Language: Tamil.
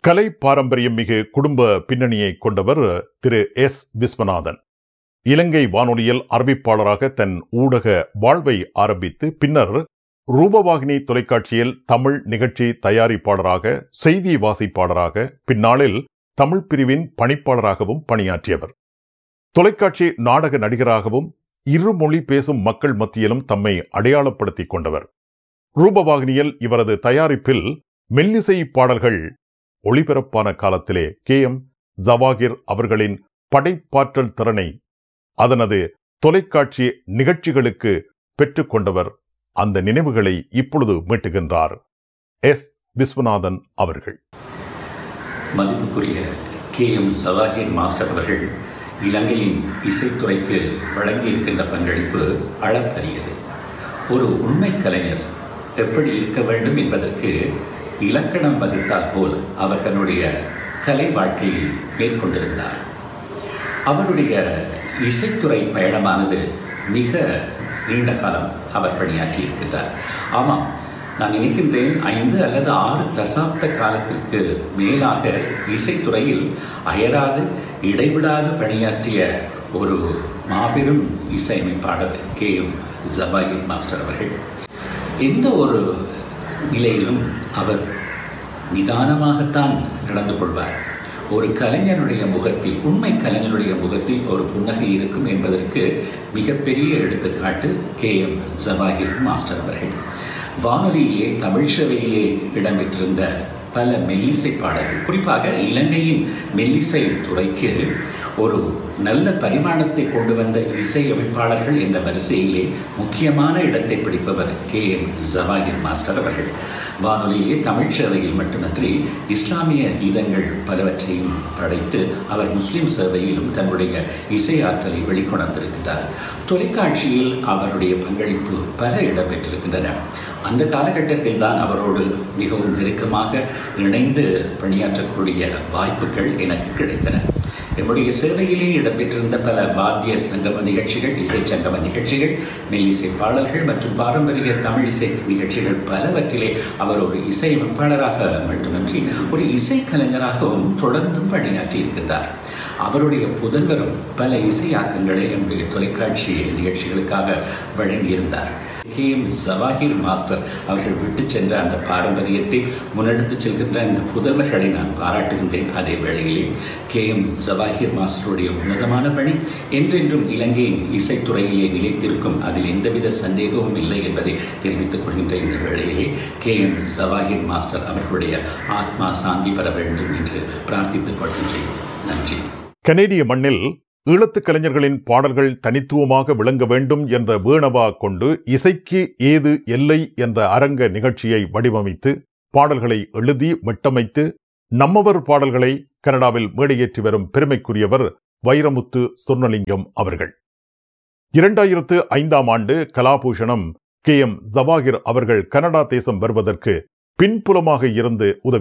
கலை பாரம்பரியம் மிகு குடும்ப பின்னணியை கொண்டவர் திரு எஸ் விஸ்வநாதன் இலங்கை வானொலியில் அறிவிப்பாளராக தன் ஊடக வாழ்வை ஆரம்பித்து பின்னர் ரூபவாகினி தொலைக்காட்சியில் தமிழ் நிகழ்ச்சி தயாரிப்பாளராக செய்தி வாசிப்பாளராக பின்னாளில் தமிழ் பிரிவின் பணிப்பாளராகவும் பணியாற்றியவர் தொலைக்காட்சி நாடக நடிகராகவும் இருமொழி பேசும் மக்கள் மத்தியிலும் தம்மை அடையாளப்படுத்திக் கொண்டவர் ரூபவாகினியில் இவரது தயாரிப்பில் மெல்லிசை பாடல்கள் ஒளிபரப்பான காலத்திலே கே எம் ஜவாகிர் அவர்களின் படைப்பாற்றல் திறனை அதனது தொலைக்காட்சி நிகழ்ச்சிகளுக்கு பெற்றுக்கொண்டவர் அந்த நினைவுகளை இப்பொழுது மீட்டுகின்றார் எஸ் விஸ்வநாதன் அவர்கள் மதிப்புக்குரிய கே எம் சவாஹிர் மாஸ்டர் அவர்கள் இலங்கையின் இசைத்துறைக்கு வழங்கியிருக்கின்ற பங்களிப்பு அளப்பரியது ஒரு உண்மை கலைஞர் எப்படி இருக்க வேண்டும் என்பதற்கு இலக்கணம் வகுத்தால் போல் அவர் தன்னுடைய கலை வாழ்க்கையை மேற்கொண்டிருந்தார் அவருடைய இசைத்துறை பயணமானது மிக நீண்ட காலம் அவர் பணியாற்றி இருக்கின்றார் ஆமாம் நான் நினைக்கின்றேன் ஐந்து அல்லது ஆறு தசாப்த காலத்திற்கு மேலாக இசைத்துறையில் அயராது இடைவிடாது பணியாற்றிய ஒரு மாபெரும் இசையமைப்பாளர் கே எம் ஜபாயிர் மாஸ்டர் அவர்கள் எந்த ஒரு நிலையிலும் அவர் நிதானமாகத்தான் நடந்து கொள்வார் ஒரு கலைஞனுடைய முகத்தில் உண்மை கலைஞனுடைய முகத்தில் ஒரு புன்னகை இருக்கும் என்பதற்கு மிகப்பெரிய எடுத்துக்காட்டு கே எம் ஜவாஹிர் மாஸ்டர் அவர்கள் வானொலியிலே தமிழ் சேவையிலே இடம்பெற்றிருந்த பல மெல்லிசை பாடல்கள் குறிப்பாக இலங்கையின் மெல்லிசை துறைக்கு ஒரு நல்ல பரிமாணத்தை கொண்டு வந்த இசையமைப்பாளர்கள் என்ற வரிசையிலே முக்கியமான இடத்தை பிடிப்பவர் கே எம் ஜவாஹிர் மாஸ்டர் அவர்கள் வானொலியிலே தமிழ் சேவையில் மட்டுமன்றி இஸ்லாமிய கீதங்கள் பலவற்றையும் படைத்து அவர் முஸ்லிம் சேவையிலும் தன்னுடைய இசை ஆற்றலை வெளிக்கொணர்ந்திருக்கிறார் தொலைக்காட்சியில் அவருடைய பங்களிப்பு பல இடம்பெற்றிருக்கின்றன அந்த காலகட்டத்தில் தான் அவரோடு மிகவும் நெருக்கமாக இணைந்து பணியாற்றக்கூடிய வாய்ப்புகள் எனக்கு கிடைத்தன என்னுடைய சேவையிலே இடம்பெற்றிருந்த பல வாத்திய சங்கம நிகழ்ச்சிகள் இசை சங்கம நிகழ்ச்சிகள் மெல்லிசை பாடல்கள் மற்றும் பாரம்பரிய தமிழ் இசை நிகழ்ச்சிகள் பலவற்றிலே அவர் ஒரு இசையமைப்பாளராக மட்டுமின்றி ஒரு இசைக்கலைஞராகவும் தொடர்ந்தும் பணியாற்றி இருக்கின்றார் அவருடைய புதல்வரும் பல இசையாக்கங்களை என்னுடைய தொலைக்காட்சி நிகழ்ச்சிகளுக்காக வழங்கியிருந்தார் கே எம் ஜவாஹிர் மாஸ்டர் அவர்கள் விட்டு சென்ற அந்த பாரம்பரியத்தை முன்னெடுத்து செல்கின்ற இந்த புதல்வர்களை நான் பாராட்டுகின்றேன் அதே வேளையிலே கே எம் ஜவாஹிர் மாஸ்டருடைய உன்னதமான பணி என்றென்றும் இலங்கையின் இசைத்துறையிலே நிலைத்திருக்கும் அதில் எந்தவித சந்தேகமும் இல்லை என்பதை தெரிவித்துக் கொள்கின்ற இந்த வேளையிலே கே எம் ஜவாஹிர் மாஸ்டர் அவர்களுடைய ஆத்மா சாந்தி பெற வேண்டும் என்று பிரார்த்தித்துக் கொள்கின்றேன் நன்றி கனேடிய மண்ணில் ஈழத்துக் கலைஞர்களின் பாடல்கள் தனித்துவமாக விளங்க வேண்டும் என்ற வேணவா கொண்டு இசைக்கு ஏது எல்லை என்ற அரங்க நிகழ்ச்சியை வடிவமைத்து பாடல்களை எழுதி மிட்டமைத்து நம்மவர் பாடல்களை கனடாவில் மேடையேற்றி வரும் பெருமைக்குரியவர் வைரமுத்து சொர்ணலிங்கம் அவர்கள் இரண்டாயிரத்து ஐந்தாம் ஆண்டு கலாபூஷணம் கே எம் ஜவாகிர் அவர்கள் கனடா தேசம் வருவதற்கு பின்புலமாக இருந்து உதவி